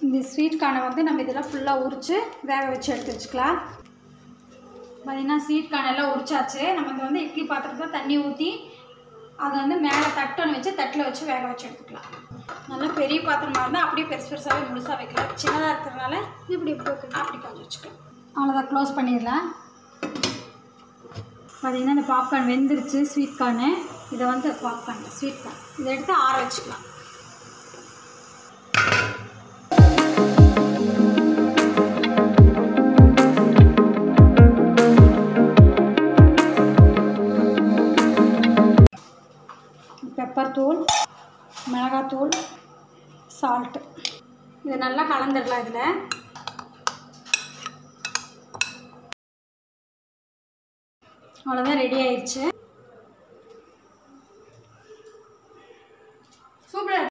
இந்த ஸ்வீட் கார்னை வந்து நம்ம இதெல்லாம் ஃபுல்லாக உரித்து வேக வச்சு எடுத்து வச்சுக்கலாம் பார்த்தீங்கன்னா ஸ்வீட் கார்ன் எல்லாம் உரிச்சாச்சு நம்ம இங்கே வந்து இட்லி பாத்திரத்தில் தண்ணி ஊற்றி அதை வந்து மேலே தட்டன்னு வச்சு தட்டில் வச்சு வேக வச்சு எடுத்துக்கலாம் நல்லா பெரிய பாத்திரமாக இருந்தால் அப்படியே பெருசு பெருசாகவே முழுசாக வைக்கலாம் சின்னதாக இருக்கிறதுனால இப்படி இப்படி வைக்கலாம். அப்படி கொஞ்சம் வச்சுக்கலாம் அவ்வளோதான் க்ளோஸ் பண்ணிடலாம் பார்த்தீங்கன்னா இந்த பாப்கார்ன் வெந்துருச்சு ஸ்வீட் கார்னு இதை வந்து பாப்கார்ன் ஸ்வீட் கார்ன் இதை எடுத்து ஆற வச்சுக்கலாம் பெப்பர் தூள் மிளகாத்தூள் சால்ட்டு இதை நல்லா கலந்துடலாம் இதில் அவ்வளோதான் ரெடி ஆயிடுச்சு